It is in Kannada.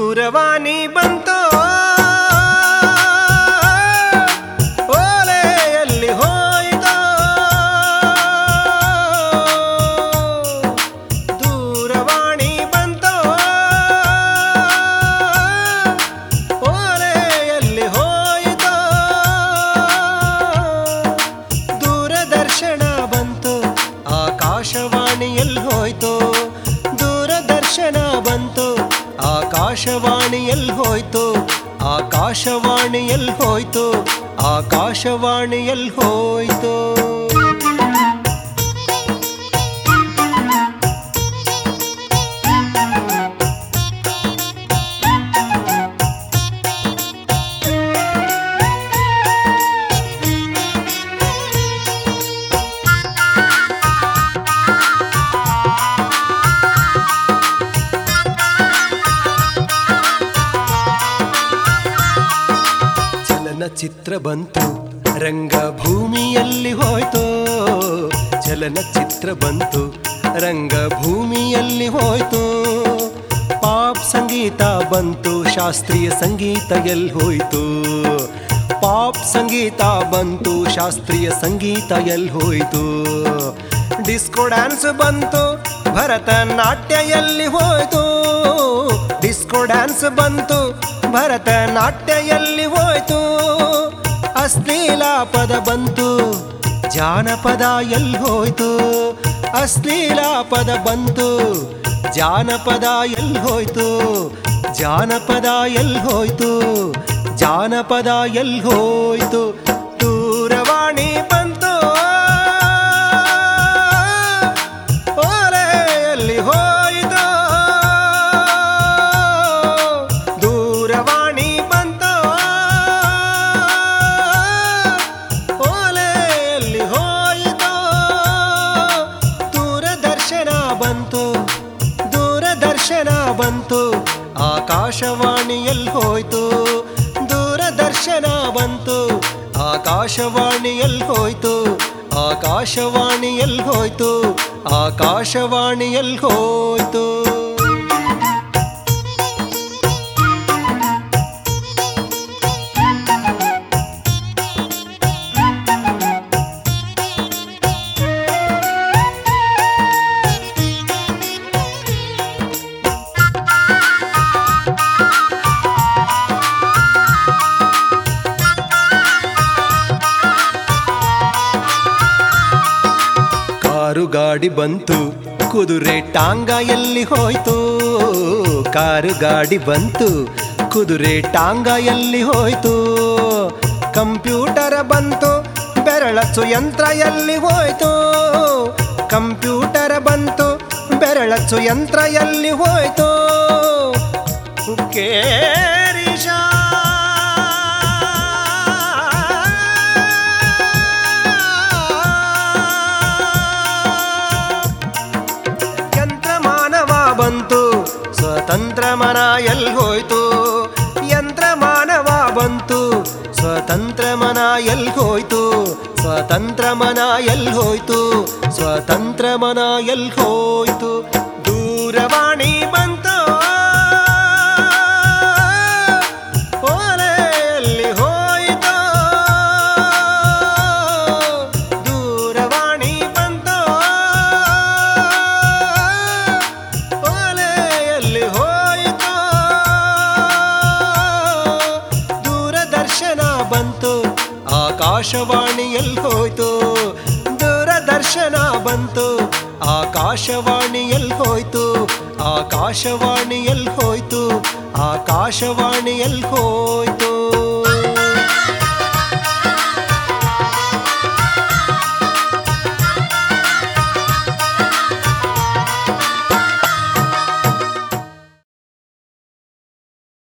ದೂರವಾಣಿ ಬಂತೋ ಓಲೆ ಎಲ್ಲಿ ಹೋಯಿತೋ ದೂರವಾಣಿ ಬಂತೋ ಓಲೆ ಎಲ್ಲಿ ಹೋಯಿತೋ ದೂರದರ್ಶನ ಬಂತು ಆಕಾಶವಾಣಿ ಎಲ್ಲಿ ಹೋಯ್ತು ದೂರದರ್ಶನ ಬಂತು ಆಕಾಶವಾಣಿ ಎಲ್ಲಿ ಹೋಯ್ತು ಆಕಾಶವಾಣಿ ಎಲ್ಲಿ ಹೋಯ್ತು ಆಕಾಶವಾಣಿ ಎಲ್ಲಿ ಹೋಯ್ತು ಚಲನಚಿತ್ರ ಬಂತು ರಂಗಭೂಮಿಯಲ್ಲಿ ಹೋಯ್ತು ಚಲನಚಿತ್ರ ಬಂತು ರಂಗಭೂಮಿಯಲ್ಲಿ ಹೋಯ್ತು ಪಾಪ್ ಸಂಗೀತ ಬಂತು ಶಾಸ್ತ್ರೀಯ ಸಂಗೀತ ಎಲ್ಲಿ ಹೋಯ್ತು ಪಾಪ್ ಸಂಗೀತ ಬಂತು ಶಾಸ್ತ್ರೀಯ ಸಂಗೀತ ಎಲ್ಲಿ ಹೋಯ್ತು ಡಿಸ್ಕೋ ಡ್ಯಾನ್ಸ್ ಬಂತು ಭರತನಾಟ್ಯ ಎಲ್ಲಿ ಹೋಯ್ತು ಡಿಸ್ಕೋ ಡ್ಯಾನ್ಸ್ ಬಂತು ಭರತನಾಟ್ಯ ಎಲ್ಲಿ ಹೋಯ್ತು ಅಶ್ಲೀಲ ಪದ ಬಂತು ಜಾನಪದ ಎಲ್ಲಿ ಹೋಯ್ತು ಅಶ್ಲೀಲ ಪದ ಬಂತು ಜಾನಪದ ಎಲ್ಲಿ ಹೋಯ್ತು ಜಾನಪದ ಎಲ್ಲಿ ಹೋಯ್ತು ಜಾನಪದ ಎಲ್ಲಿ ಹೋಯ್ತು ದೂರವಾಣಿ ಬಂತು ಓಲೆ ಎಲ್ಲಿ ಹೋಯಿತು ದೂರವಾಣಿ ಬಂತು ಓಲೆ ಎಲ್ಲಿ ಹೋಯಿತು ದೂರದರ್ಶನ ಬಂತು ದೂರದರ್ಶನ ಬಂತು ಆಕಾಶವಾಣಿ ಎಲ್ಲಿ ಹೋಯ್ತು ದೂರದರ್ಶನ ಬಂತು ಆಕಾಶವಾಣಿ ಎಲ್ಲಿ ಹೋಯ್ತು ಆಕಾಶವಾಣಿ ಎಲ್ಲಿ ಹೋಯ್ತು ಆಕಾಶವಾಣಿ ಎಲ್ಲಿ ಹೋಯ್ತು ಕಾರು ಗಾಡಿ ಬಂತು ಕುದುರೆ ಟಾಂಗ ಎಲ್ಲಿ ಹೋಯ್ತು ಕಾರು ಗಾಡಿ ಬಂತು ಕುದುರೆ ಟಾಂಗ ಎಲ್ಲಿ ಹೋಯ್ತು ಕಂಪ್ಯೂಟರ್ ಬಂತು ಬೆರಳಚ್ಚು ಯಂತ್ರ ಎಲ್ಲಿ ಹೋಯ್ತು ಕಂಪ್ಯೂಟರ್ ಬಂತು ಬೆರಳಚ್ಚು ಯಂತ್ರ ಎಲ್ಲಿ ಹೋಯ್ತು ಕೇರಿಶಾ ಯಂತ್ರ ಮಾನವ ಬಂತು ಸ್ವತಂತ್ರ ಮನ ಎಲ್ಲಿ ಹೋಯ್ತು ಯಂತ್ರ ಮಾನವ ಬಂತು ಸ್ವತಂತ್ರ ಮನ ಎಲ್ಲಿ ಹೋಯ್ತು ಸ್ವತಂತ್ರ ಮನ ಎಲ್ಲಿ ಹೋಯ್ತು ಸ್ವತಂತ್ರ ಮನ ಎಲ್ಲಿ ಹೋಯ್ತು ದೂರವಾಣಿ ಬಂತು ಓಲೆ ಎಲ್ಲಿ ಹೋಯ್ತು ದೂರವಾಣಿ ಬಂತು ಓಲೆ ಎಲ್ಲಿ ಹೋಯಿತು ದೂರದರ್ಶನ ಬಂತು ಆಕಾಶವಾಣಿ ಎಲ್ಲಿ ಹೋಯ್ತು ದೂರದರ್ಶನ ಬಂತು ಆಕಾಶವಾಣಿ ಎಲ್ಲಿ ಹೋಯ್ತು ಆಕಾಶವಾಣಿ ಎಲ್ಲಿ ಹೋಯ್ತು ಆಕಾಶವಾಣಿ ಎಲ್ಲಿ ಹೋಯ್ತು